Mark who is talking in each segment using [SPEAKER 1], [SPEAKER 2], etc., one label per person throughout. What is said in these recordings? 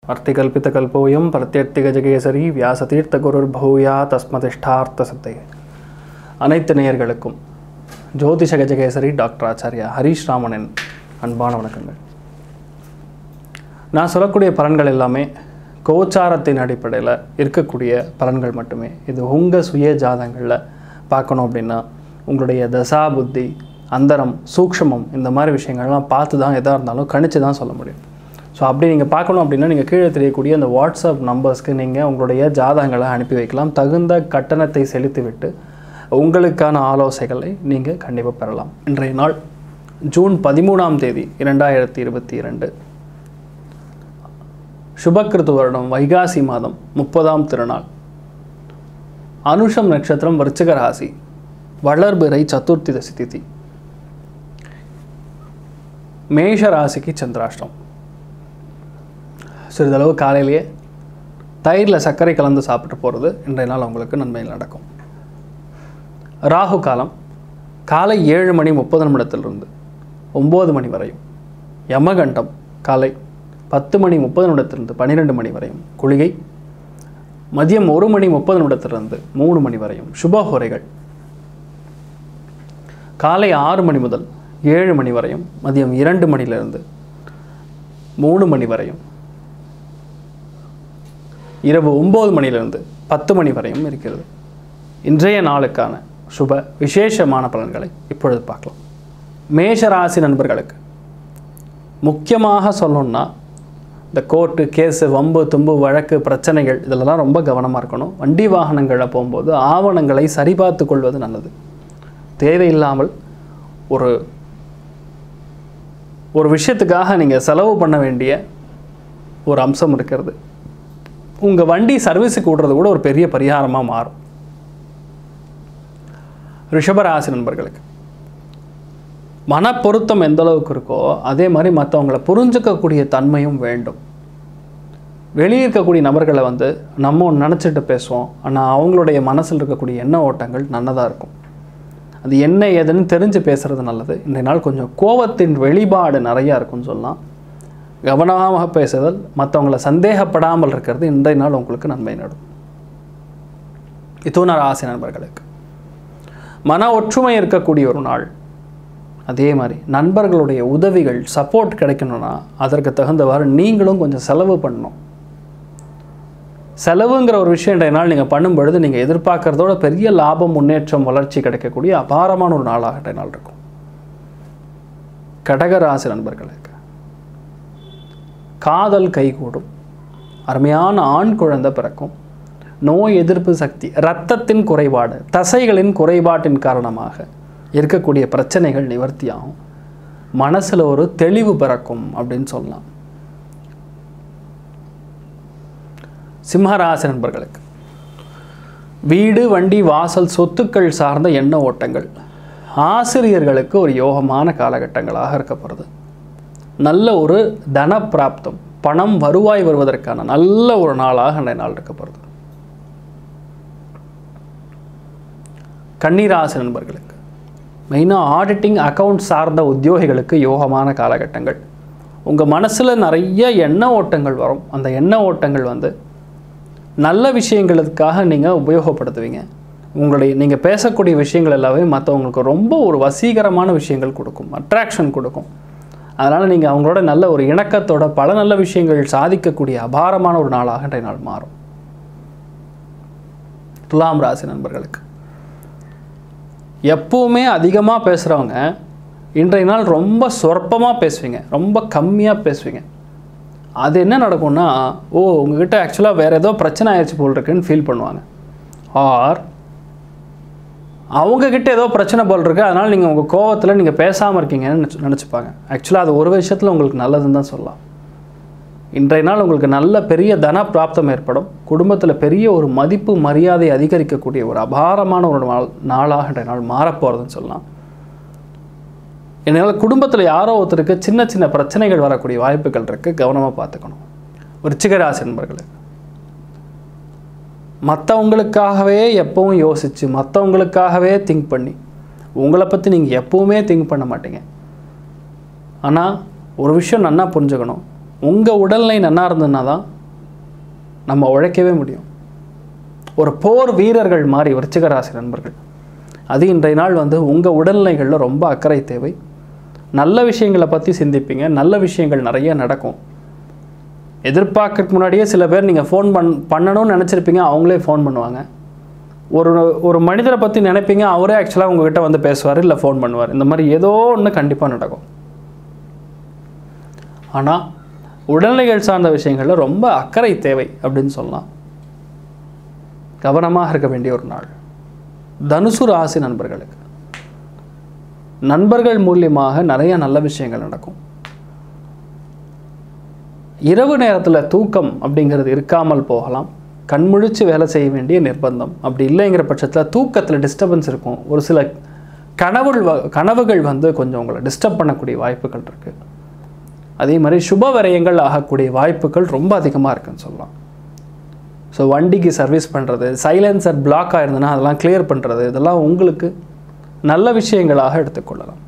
[SPEAKER 1] அர்த்திகல்பிதகல்போயம் பிரத்யர்த்திகஜகேசரி வியாசதீர்த்த குருர் பௌயா தஸ்மதிஷ்டார்த்த சித்தை அனைத்து நேயர்களுக்கும் ஜோதிஷ கஜகேசரி டாக்டர் ஆச்சாரியா ஹரீஷ் ராமனின் அன்பான வணக்கங்கள் நான் சொல்லக்கூடிய பலன்கள் எல்லாமே கோச்சாரத்தின் அடிப்படையில் இருக்கக்கூடிய பலன்கள் மட்டுமே இது உங்கள் சுய ஜாதகங்களில் பார்க்கணும் அப்படின்னா உங்களுடைய தசா புத்தி அந்தரம் சூக்ஷமம் இந்த மாதிரி விஷயங்கள்லாம் பார்த்து தான் எதாக இருந்தாலும் கணிச்சு தான் சொல்ல முடியும் ஸோ அப்படி நீங்கள் பார்க்கணும் அப்படின்னா நீங்கள் கீழே தெரியக்கூடிய அந்த வாட்ஸ்அப் நம்பர்ஸ்க்கு நீங்கள் உங்களுடைய ஜாதகங்களை அனுப்பி வைக்கலாம் தகுந்த கட்டணத்தை செலுத்திவிட்டு உங்களுக்கான ஆலோசனைகளை நீங்கள் கண்டிப்பாக பெறலாம் இன்றைய நாள் ஜூன் பதிமூணாம் தேதி இரண்டாயிரத்தி இருபத்தி இரண்டு சுபக்கிருத்து வருடம் வைகாசி மாதம் முப்பதாம் திருநாள் அனுஷம் நட்சத்திரம் விருச்சிக ராசி வளர்பிறை சதுர்த்தி தசி திதி மேஷ ராசிக்கு சந்திராஷ்டம் சிறிதளவு காலையிலேயே தயிரில் சர்க்கரை கலந்து சாப்பிட்டு போகிறது இன்றைய நாள் உங்களுக்கு நன்மையில் நடக்கும் ராகு காலம் காலை ஏழு மணி முப்பது நிமிடத்திலிருந்து ஒம்பது மணி வரையும் யமகண்டம் காலை பத்து மணி முப்பது நிமிடத்திலிருந்து பன்னிரெண்டு மணி வரையும் குளிகை மதியம் ஒரு மணி முப்பது நிமிடத்திலிருந்து மூணு மணி வரையும் சுபஹோரைகள் காலை ஆறு மணி முதல் ஏழு மணி வரையும் மதியம் இரண்டு மணியிலிருந்து மூணு மணி வரையும் இரவு ஒம்பது மணியிலிருந்து பத்து மணி வரையும் இருக்கிறது இன்றைய நாளுக்கான சுப விசேஷமான பலன்களை இப்பொழுது பார்க்கலாம் மேஷ ராசி நண்பர்களுக்கு முக்கியமாக சொல்லணும்னா இந்த கோர்ட்டு கேஸு வம்பு தும்பு வழக்கு பிரச்சனைகள் இதிலெல்லாம் ரொம்ப கவனமாக இருக்கணும் வண்டி வாகனங்களில் போகும்போது ஆவணங்களை சரிபார்த்து கொள்வது நல்லது தேவையில்லாமல் ஒரு ஒரு விஷயத்துக்காக நீங்கள் செலவு பண்ண வேண்டிய ஒரு அம்சம் இருக்கிறது உங்கள் வண்டி சர்வீஸுக்கு விடுறது கூட ஒரு பெரிய பரிகாரமாக மாறும் ரிஷபராசி நண்பர்களுக்கு மன பொருத்தம் எந்த அளவுக்கு இருக்கோ அதே மாதிரி மற்றவங்களை புரிஞ்சுக்கக்கூடிய தன்மையும் வேண்டும் வெளியே இருக்கக்கூடிய நபர்களை வந்து நம்ம ஒன்று நினச்சிட்டு பேசுவோம் ஆனால் அவங்களுடைய மனசில் இருக்கக்கூடிய எண்ண ஓட்டங்கள் நல்லதாக இருக்கும் அது என்ன ஏதுன்னு தெரிஞ்சு பேசுகிறது நல்லது இன்றைய நாள் கொஞ்சம் கோவத்தின் வெளிப்பாடு நிறையா இருக்கும்னு சொல்லலாம் கவனமாக பேசுதல் மற்றவங்களை சந்தேகப்படாமல் இருக்கிறது இன்றைய நாள் உங்களுக்கு நன்மை நடும் இதுவும் ராசி நண்பர்களுக்கு மன ஒற்றுமை இருக்கக்கூடிய ஒரு நாள் அதே மாதிரி நண்பர்களுடைய உதவிகள் சப்போர்ட் கிடைக்கணும்னா அதற்கு தகுந்தவாறு நீங்களும் கொஞ்சம் செலவு பண்ணணும் செலவுங்கிற ஒரு விஷயம் இன்றைய நாள் நீங்கள் பண்ணும் பொழுது நீங்கள் எதிர்பார்க்கறதோட பெரிய லாபம் முன்னேற்றம் வளர்ச்சி கிடைக்கக்கூடிய அபாரமான ஒரு நாளாக இன்றைய நாள் இருக்கும் கடகராசி நண்பர்களுக்கு காதல் கைகூடும் அருமையான ஆண் குழந்தை பிறக்கும் நோய் எதிர்ப்பு சக்தி இரத்தத்தின் குறைபாடு தசைகளின் குறைபாட்டின் காரணமாக இருக்கக்கூடிய பிரச்சனைகள் நிவர்த்தியாகும் மனசில் ஒரு தெளிவு பிறக்கும் அப்படின்னு சொல்லலாம் சிம்மராசி நண்பர்களுக்கு வீடு வண்டி வாசல் சொத்துக்கள் சார்ந்த எண்ண ஓட்டங்கள் ஆசிரியர்களுக்கு ஒரு யோகமான காலகட்டங்களாக இருக்கப்படுது நல்ல ஒரு தன பிராப்தம் பணம் வருவாய் வருவதற்கான நல்ல ஒரு நாளாக இன்றைய நாள் இருக்கப்படுது கன்னிராசி நண்பர்களுக்கு மெயினாக ஆடிட்டிங் அக்கவுண்ட் சார்ந்த உத்தியோகிகளுக்கு யோகமான காலகட்டங்கள் உங்கள் மனசில் நிறைய எண்ண ஓட்டங்கள் வரும் அந்த எண்ண ஓட்டங்கள் வந்து நல்ல விஷயங்களுக்காக நீங்கள் உபயோகப்படுத்துவீங்க உங்களுடைய நீங்கள் பேசக்கூடிய விஷயங்கள் எல்லாமே மற்றவங்களுக்கு ரொம்ப ஒரு வசீகரமான விஷயங்கள் கொடுக்கும் அட்ராக்ஷன் கொடுக்கும் அதனால் நீங்கள் அவங்களோட நல்ல ஒரு இணக்கத்தோட பல நல்ல விஷயங்கள் சாதிக்கக்கூடிய அபாரமான ஒரு நாளாக இன்றைய நாள் மாறும் துலாம் ராசி நண்பர்களுக்கு எப்பவுமே அதிகமாக பேசுகிறவங்க இன்றைய நாள் ரொம்ப சொற்பமாக பேசுவீங்க ரொம்ப கம்மியாக பேசுவீங்க அது என்ன நடக்கும்னா ஓ உங்ககிட்ட ஆக்சுவலாக வேறு ஏதோ பிரச்சனை ஆயிடுச்சு போல் இருக்குன்னு ஃபீல் பண்ணுவாங்க ஆர் அவங்கக்கிட்ட ஏதோ பிரச்சனை போல் இருக்கு அதனால் நீங்கள் உங்கள் கோவத்தில் நீங்கள் பேசாமல் இருக்கீங்கன்னு நினச்சி நினச்சிப்பாங்க ஆக்சுவலாக அது ஒரு விஷயத்தில் உங்களுக்கு நல்லதுன்னு தான் சொல்லலாம் இன்றைய நாள் உங்களுக்கு நல்ல பெரிய தன பிராப்தம் ஏற்படும் குடும்பத்தில் பெரிய ஒரு மதிப்பு மரியாதை அதிகரிக்கக்கூடிய ஒரு அபாரமான ஒரு நாள் நாளாக இன்றைய நாள் மாறப்போகிறதுன்னு சொல்லலாம் என்னால் குடும்பத்தில் யாரோ ஒருத்தருக்கு சின்ன சின்ன பிரச்சனைகள் வரக்கூடிய வாய்ப்புகள் இருக்குது கவனமாக பார்த்துக்கணும் விருச்சிகராசி நண்பர்களே மற்றவங்களுக்காகவே எப்பவும் யோசித்து மற்றவங்களுக்காகவே திங்க் பண்ணி உங்களை பற்றி நீங்கள் எப்பவுமே திங்க் பண்ண மாட்டீங்க ஆனால் ஒரு விஷயம் நன்னா புரிஞ்சுக்கணும் உங்கள் உடல்நிலை நன்னா இருந்ததுன்னா தான் நம்ம உழைக்கவே முடியும் ஒரு போர் வீரர்கள் மாதிரி விருச்சிக ராசி நண்பர்கள் அது இன்றைய நாள் வந்து உங்கள் உடல்நிலைகளில் ரொம்ப அக்கறை தேவை நல்ல விஷயங்களை பற்றி சிந்திப்பீங்க நல்ல விஷயங்கள் நிறைய நடக்கும் எதிர்பார்க்கறதுக்கு முன்னாடியே சில பேர் நீங்கள் ஃபோன் பண் பண்ணணும்னு நினச்சிருப்பீங்க அவங்களே ஃபோன் பண்ணுவாங்க ஒரு ஒரு மனிதரை பற்றி நினைப்பீங்க அவரே ஆக்சுவலாக உங்ககிட்ட வந்து பேசுவார் இல்லை ஃபோன் பண்ணுவார் இந்த மாதிரி ஏதோ ஒன்று கண்டிப்பாக நடக்கும் ஆனால் உடல்நிலைகள் சார்ந்த விஷயங்களில் ரொம்ப அக்கறை தேவை அப்படின்னு சொல்லலாம் கவனமாக இருக்க வேண்டிய ஒரு நாள் தனுசு ராசி நண்பர்களுக்கு நண்பர்கள் மூலியமாக நிறைய நல்ல விஷயங்கள் நடக்கும் இரவு நேரத்தில் தூக்கம் அப்படிங்கிறது இருக்காமல் போகலாம் கண்முழிச்சு வேலை செய்ய வேண்டிய நிர்பந்தம் அப்படி இல்லைங்கிற பட்சத்தில் தூக்கத்தில் டிஸ்டர்பன்ஸ் இருக்கும் ஒரு சில கனவுகள் வ- கனவுகள் வந்து கொஞ்சம் உங்களை டிஸ்டர்ப் பண்ணக்கூடிய வாய்ப்புகள் இருக்குது அதே மாதிரி சுப விரயங்கள் ஆகக்கூடிய வாய்ப்புகள் ரொம்ப அதிகமாக இருக்குன்னு சொல்லலாம் ஸோ வண்டிக்கு சர்வீஸ் பண்ணுறது சைலன்சர் பிளாக் ஆயிருந்ததுன்னா அதெல்லாம் கிளியர் பண்ணுறது இதெல்லாம் உங்களுக்கு நல்ல விஷயங்களாக எடுத்துக்கொள்ளலாம்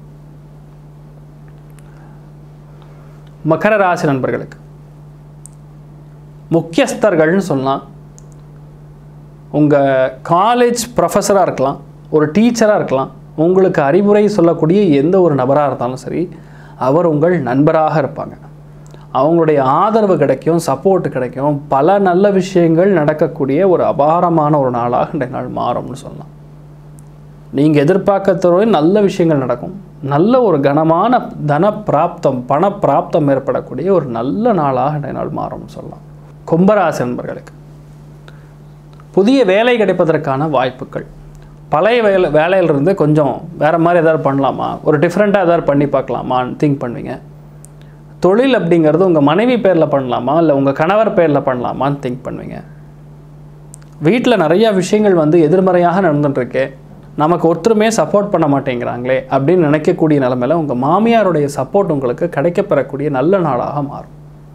[SPEAKER 1] மகர ராசி நண்பர்களுக்கு முக்கியஸ்தர்கள்னு சொல்லலாம் உங்கள் காலேஜ் ப்ரொஃபஸராக இருக்கலாம் ஒரு டீச்சராக இருக்கலாம் உங்களுக்கு அறிவுரை சொல்லக்கூடிய எந்த ஒரு நபராக இருந்தாலும் சரி அவர் உங்கள் நண்பராக இருப்பாங்க அவங்களுடைய ஆதரவு கிடைக்கும் சப்போர்ட் கிடைக்கும் பல நல்ல விஷயங்கள் நடக்கக்கூடிய ஒரு அபாரமான ஒரு நாளாக இன்றைய நாள் மாறும்னு சொல்லலாம் நீங்கள் எதிர்பார்க்கத்தோட நல்ல விஷயங்கள் நடக்கும் நல்ல ஒரு கனமான தன பிராப்தம் பண பிராப்தம் ஏற்படக்கூடிய ஒரு நல்ல நாளாக இன்றைய நாள் மாறும்னு சொல்லலாம் கும்பராசி நண்பர்களுக்கு புதிய வேலை கிடைப்பதற்கான வாய்ப்புகள் பழைய வேலை வேலையிலிருந்து கொஞ்சம் வேறு மாதிரி எதாவது பண்ணலாமா ஒரு டிஃப்ரெண்ட்டாக எதாவது பண்ணி பார்க்கலாமான்னு திங்க் பண்ணுவீங்க தொழில் அப்படிங்கிறது உங்கள் மனைவி பேரில் பண்ணலாமா இல்லை உங்கள் கணவர் பேரில் பண்ணலாமான்னு திங்க் பண்ணுவீங்க வீட்டில் நிறைய விஷயங்கள் வந்து எதிர்மறையாக நடந்துட்டுருக்கு நமக்கு ஒருத்தருமே சப்போர்ட் பண்ண மாட்டேங்கிறாங்களே அப்படின்னு நினைக்கக்கூடிய நிலமையில உங்கள் மாமியாருடைய சப்போர்ட் உங்களுக்கு கிடைக்கப்பெறக்கூடிய நல்ல நாளாக மாறும்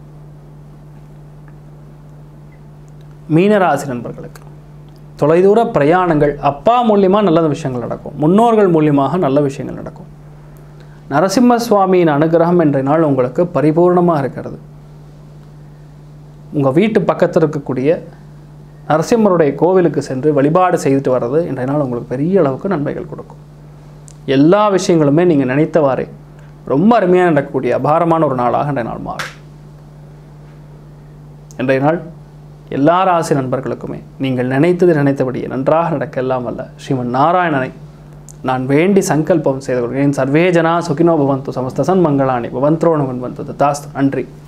[SPEAKER 1] மீனராசி நண்பர்களுக்கு தொலைதூர பிரயாணங்கள் அப்பா மூலியமாக நல்ல விஷயங்கள் நடக்கும் முன்னோர்கள் மூலியமாக நல்ல விஷயங்கள் நடக்கும் நரசிம்ம சுவாமியின் அனுகிரகம் என்ற நாள் உங்களுக்கு பரிபூர்ணமாக இருக்கிறது உங்கள் வீட்டு பக்கத்தில் இருக்கக்கூடிய நரசிம்மருடைய கோவிலுக்கு சென்று வழிபாடு செய்துட்டு வர்றது இன்றைய நாள் உங்களுக்கு பெரிய அளவுக்கு நன்மைகள் கொடுக்கும் எல்லா விஷயங்களுமே நீங்கள் நினைத்தவாறே ரொம்ப அருமையாக நடக்கக்கூடிய அபாரமான ஒரு நாளாக இன்றைய நாள் மாறும் இன்றைய நாள் எல்லா ராசி நண்பர்களுக்குமே நீங்கள் நினைத்தது நினைத்தபடியே நன்றாக நடக்க எல்லாம் அல்ல ஸ்ரீமன் நாராயணனை நான் வேண்டி சங்கல்பம் செய்து கொள்கிறேன் சர்வே ஜனா சுகினோ பவந்து சமஸ்தசன் மங்களானி பவந்த்ரோணவன் வந்து தாஸ்து நன்றி